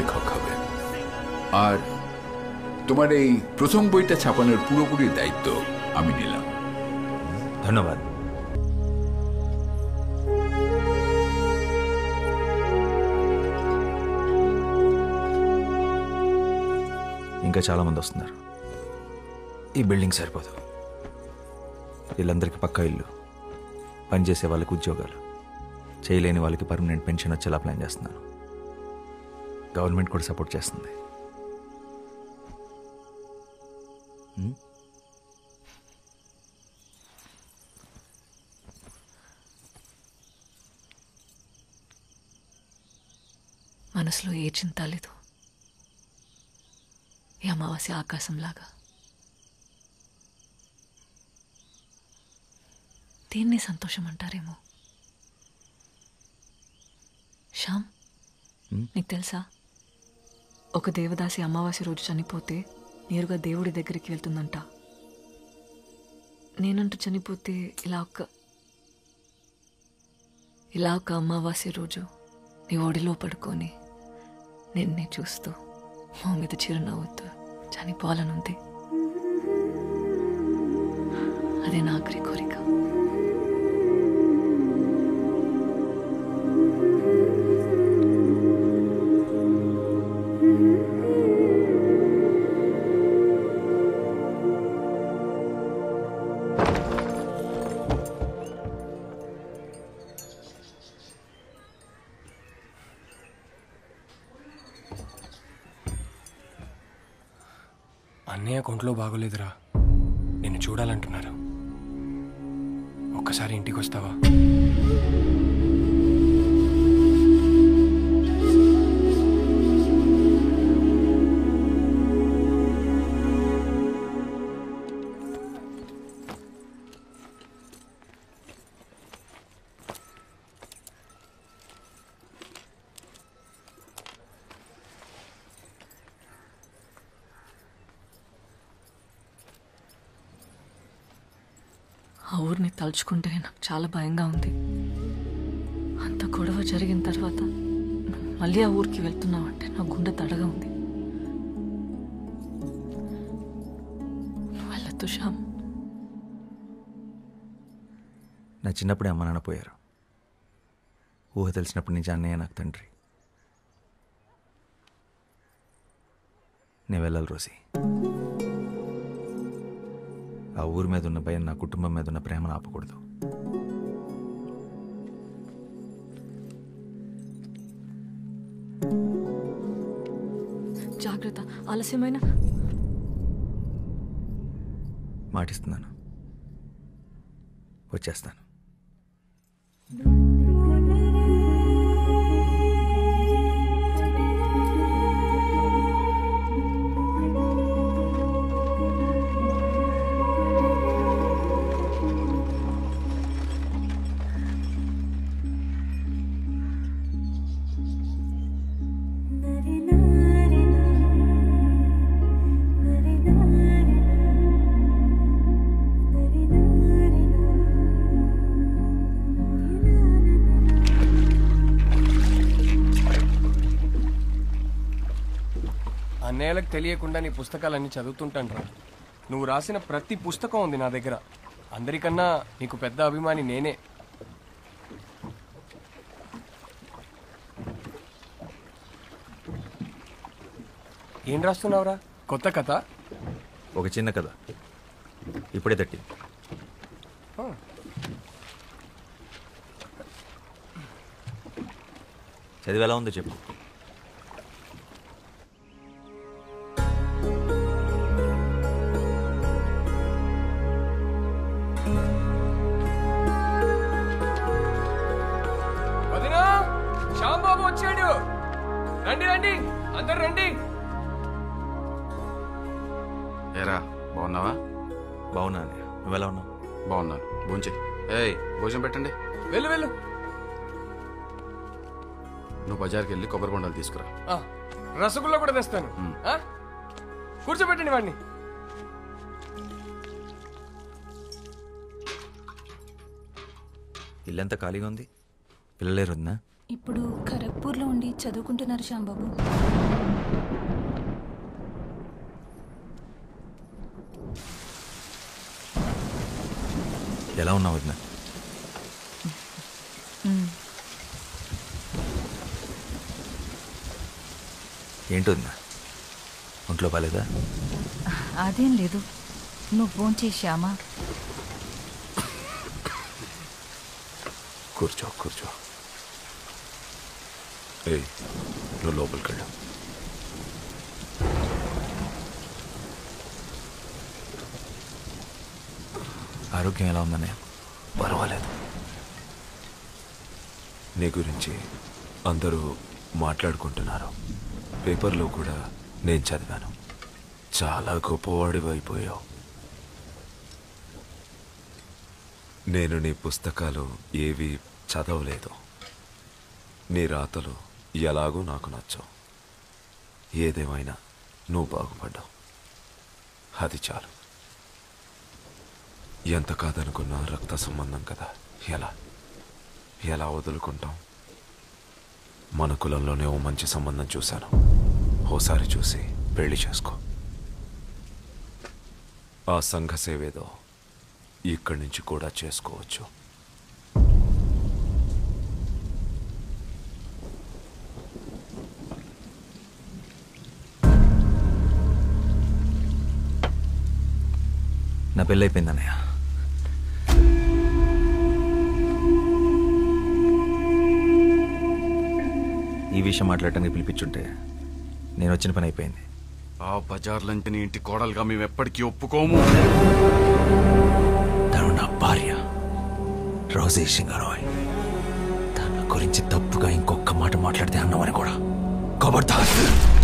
লেখক হবেন আর তোমার এই প্রথম বইটা ছাপানোর পুরোপুরি দায়িত্ব আমি নিলাম ধন্যবাদ ఇంకా చాలామంది వస్తున్నారు ఈ బిల్డింగ్ సరిపోదు వీళ్ళందరికీ పక్కా ఇల్లు పనిచేసే వాళ్ళకి ఉద్యోగాలు చేయలేని వాళ్ళకి పర్మనెంట్ పెన్షన్ వచ్చేలా ప్లాన్ చేస్తున్నాను గవర్నమెంట్ కూడా సపోర్ట్ చేస్తుంది హ్మ్? మనసులో ఏ చింత లేదు ఈ అమావాస్య ఆకాశంలాగా దీన్ని సంతోషం అంటారేమో శ్యామ్ హ్మ్? నీకు తెలుసా ఒక దేవదాసి అమావాస్య రోజు చనిపోతే నేరుగా దేవుడి దగ్గరికి వెళ్తుందంట నేనంటూ చనిపోతే ఇలా ఒక ఇలా ఒక అమావాస్య రోజు నీ ఒడిలో పడుకొని నిన్నే చూస్తూ మా మీద చిరునవ్వుతూ చనిపోవాలనుంది అదే నా ఆఖరి కోరిక అన్నయ్య కొంట్లో బాగోలేదురా నిన్ను చూడాలంటున్నారు ఒక్కసారి ఇంటికి వస్తావా ఆ ఊరిని తలుచుకుంటే నాకు చాలా భయంగా ఉంది అంత గొడవ జరిగిన తర్వాత నువ్వు మళ్ళీ ఆ ఊరికి వెళ్తున్నావంటే నా గుండె తడగా ఉంది నువ్వు వెళ్ళొద్దు శ్యామ్ నా చిన్నప్పుడే అమ్మ నాన్న పోయారు ఊహ తెలిసినప్పటి నుంచి అన్నయ్య నాకు తండ్రి నేను వెళ్ళాలి రోసి ఆ ఊరి మీద ఉన్న భయం నా కుటుంబం మీద ఉన్న ప్రేమను ఆపకూడదు జాగ్రత్త ఆలస్యమైన మాటిస్తున్నాను వచ్చేస్తాను అన్నయ్యలకు తెలియకుండా నీ పుస్తకాలన్నీ చదువుతుంటాను రా నువ్వు రాసిన ప్రతి పుస్తకం ఉంది నా దగ్గర అందరికన్నా నీకు పెద్ద అభిమాని నేనే ఏం రాస్తున్నావురా కొత్త కథ ఒక చిన్న కథ ఇప్పుడే తట్టి ఆ. చదివి ఎలా ఉందో చెప్పు వదినా శ్యాంబాబు వచ్చాడు రండి రండి అందరు రండి ఏరా బాగున్నావా బాగున్నా అన్నయ్య నువ్వు ఎలా ఉన్నావు బాగున్నాను భోంచే ఏయ్ భోజనం పెట్టండి వెళ్ళు వెళ్ళు నువ్వు బజార్కి వెళ్ళి కొబ్బరి బొండాలు తీసుకురా ఆ, రసగుల్లా కూడా తెస్తాను మ్. ఆ? కూర్చోబెట్టండి వాడిని ఇల్లంతా ఖాళీగా ఉంది పిల్లలేరు వదినా ఇప్పుడు ఖరగ్పూర్లో ఉండి చదువుకుంటున్నారు శ్యాంబాబు ఎలా ఉన్నావు వదిన ఏంటి వదిన ఒంట్లో బాలేదా అదేం లేదు నువ్వు ఫోన్ చేశామా కూర్చో కూర్చో ఏయ్ నువ్వు లోపలికి వెళ్ళు ఆరోగ్యం ఎలా ఉందన్నయ్య పర్వాలేదు నీ గురించి అందరూ మాట్లాడుకుంటున్నారు పేపర్లో కూడా నేను చదివాను చాలా గొప్పవాడివి అయిపోయావు నేను నీ పుస్తకాలు ఏవి చదవలేదు నీ రాతలు ఎలాగో నాకు నచ్చవు ఏదేమైనా నువ్వు బాగుపడ్డావు అది చాలు ఎంత కాదనుకున్నా రక్త సంబంధం కదా ఎలా ఎలా వదులుకుంటాం మన కులంలోనే ఓ మంచి సంబంధం చూశాను ఓసారి చూసి పెళ్లి చేసుకో ఆ సంఘ సేవేదో ఇక్కడి నుంచి కూడా చేసుకోవచ్చు నా పెళ్ళి అయిపోయింది అన్నయ్య ఈ విషయం మాట్లాడటానికి పిలిపించుంటే నేను వచ్చిన పని అయిపోయింది ఆ బజార్ లంచని ఇంటి కోడలుగా మేము ఎప్పటికీ ఒప్పుకోము తను నా భార్య రోజే సింగారాయ్ తన గురించి తప్పుగా ఇంకొక మాట మాట్లాడితే అన్నవని కూడా కబర్దార్